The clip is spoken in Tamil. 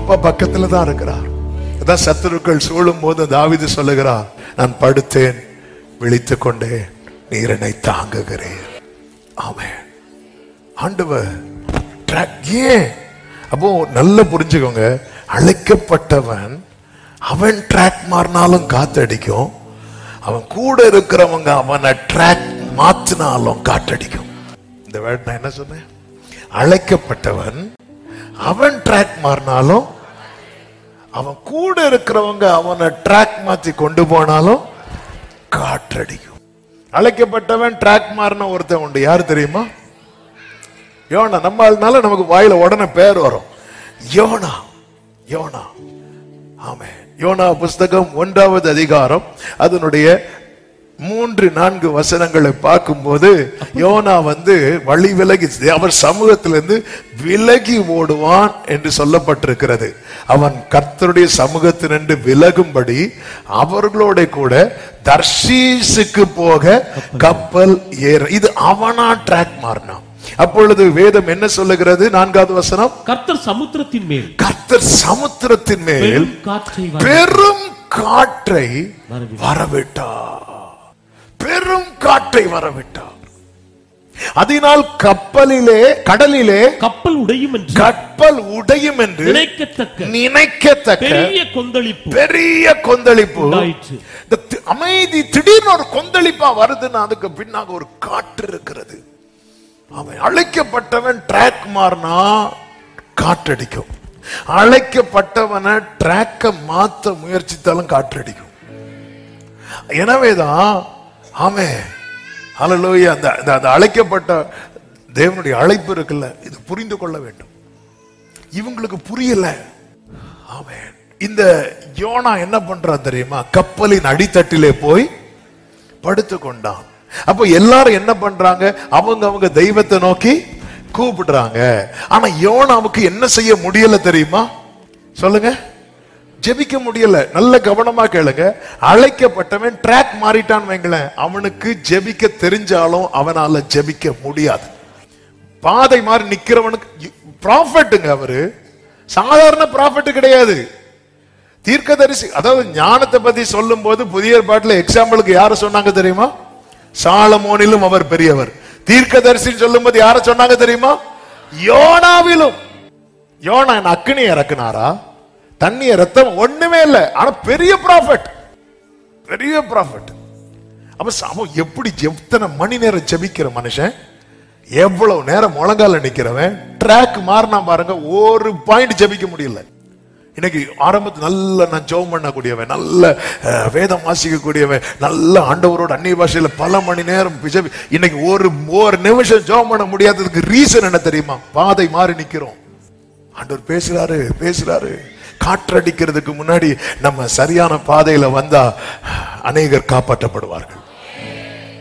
அப்பா பக்கத்துல தான் இருக்கிறார் அதான் சத்துருக்கள் சூழும் போது தாவிது சொல்லுகிறார் நான் படுத்தேன் விழித்துக் கொண்டேன் நீர் என்னை தாங்குகிறேன் ஆமென் ஆண்டவர் track- ஏன் அப்போ நல்லா புரிஞ்சுக்கோங்க அழைக்கப்பட்டவன் அவன் ட்ராக் மாறினாலும் காத்தடிக்கும் அவன் கூட இருக்கிறவங்க அவனை ட்ராக் மாத்தினாலும் காத்தடிக்கும் இந்த வேர்ட் நான் என்ன சொன்னேன் அழைக்கப்பட்டவன் அவன் ட்ராக் மாறினாலும் அவன் கூட இருக்கிறவங்க அவனை ட்ராக் மாத்தி கொண்டு போனாலும் காற்றடிக்கும் அழைக்கப்பட்டவன் ட்ராக் மாறின ஒருத்தன் உண்டு யார் தெரியுமா யோனா நம்ம ஆளுனால நமக்கு வாயில உடனே பேர் வரும் யோனா யோனா ஆமே யோனா புஸ்தகம் ஒன்றாவது அதிகாரம் அதனுடைய மூன்று நான்கு வசனங்களை பார்க்கும்போது யோனா வந்து வழி விலகி அவர் சமூகத்திலிருந்து விலகி ஓடுவான் என்று சொல்லப்பட்டிருக்கிறது அவன் கர்த்தருடைய சமூகத்தினின்று விலகும்படி அவர்களோட கூட தர்ஷீசுக்கு போக கப்பல் ஏற இது அவனா ட்ராக் மாறினான் அப்பொழுது வேதம் என்ன சொல்லுகிறது நான்காவது வசனம் கர்த்தர் சமுத்திரத்தின் மேல் கர்த்தர் சமுத்திரத்தின் மேல் பெரும் காற்றை வர- பெரும் காற்றை வரவிட்டார். வரவிட்டார் பெரும் காற்றை வரவிட்டார் அதனால் கப்பலிலே கடலிலே கப்பல் உடையும் என்று கப்பல் உடையும் என்று நினைக்கத்தக்க நினைக்கத்தக்க பெரிய கொந்தளிப்பு பெரிய கொந்தளிப்பு உண்டாயிற்று. இந்த தி- அமைதி திடீர்னு ஒரு கொந்தளிப்பா வருதுன்னா அதுக்கு பின்னாக ஒரு காற்று இருக்கிறது அவன் அழைக்கப்பட்டவன் ட்ராக் மாறினா காற்றடிக்கும் அழைக்கப்பட்டவனை ட்ராக்க மாத்த முயற்சித்தாலும் காற்றடிக்கும் எனவேதான் ஆமே ஹalleluya அந்த அந்த- அந்த அழைக்கப்பட்ட தேவனுடைய அழைப்பு இருக்குல்ல இது புரிந்து கொள்ள வேண்டும் இவங்களுக்கு புரியல ஆமென் இந்த யோனா என்ன பண்றான் தெரியுமா கப்பலின் அடித்தட்டிலே போய் படுத்து கொண்டான் அப்போ எல்லாரும் என்ன பண்றாங்க அவங்க அவங்க தெய்வத்தை நோக்கி கூப்பிடுறாங்க ஆனா யோனாவுக்கு என்ன செய்ய முடியல தெரியுமா சொல்லுங்க ஜெபிக்க முடியல நல்ல கவனமா கேளுங்க அழைக்கப்பட்டவன் ட்ராக் மாறிட்டான் வைங்களேன் அவனுக்கு ஜெபிக்க தெரிஞ்சாலும் அவனால ஜெபிக்க முடியாது பாதை மாறி நிக்கிறவனுக்கு ப்ராஃபட்டுங்க அவரு சாதாரண ப்ராஃபட் கிடையாது தீர்க்கதரிசி அதாவது ஞானத்தை பத்தி சொல்லும் போது புதிய ஏற்பாட்டுல எக்ஸாம்பிளுக்கு யார சொன்னாங்க தெரியுமா சாலமோனிலும் அவர் பெரியவர் தீர்க்கதரிசி சொல்லும் போது யார சொன்னாங்க தெரியுமா யோனாவிலும் யோனா என்ன அக்னி இறக்குனாரா தண்ணிய ரத்தம் ஒண்ணுமே இல்லை ஆனா பெரிய ப்ராஃபட் பெரிய ப்ராஃபட் அப்ப ச- அவன் எப்படி எத்தனை மணி நேரம் ஜெபிக்கிற மனுஷன் எவ்வளவு நேரம் முழங்கால நிக்கிறவன் ட்ராக் மாறினா பாருங்க ஒரு பாயிண்ட் ஜெபிக்க முடியல இன்னைக்கு ஆரம்பத்து நல்ல நான் ஜெபம் பண்ணக்கூடியவன் நல்ல அஹ், வேதம் வாசிக்க கூடியவன் நல்ல ஆண்டவரோட அந்நிய பாஷையில பல மணி நேரம் ஜெபி இன்னைக்கு ஒரு ஒரு நிமிஷம் ஜெபம் பண்ண முடியாததுக்கு ரீசன் என்ன தெரியுமா பாதை மாறி நிக்கிறோம் ஆண்டவர் பேசுறாரு பேசுறாரு காற்றடிக்கிறதுக்கு முன்னாடி நம்ம சரியான பாதையில வந்தா அநேகர் காப்பாற்றப்படுவார்கள்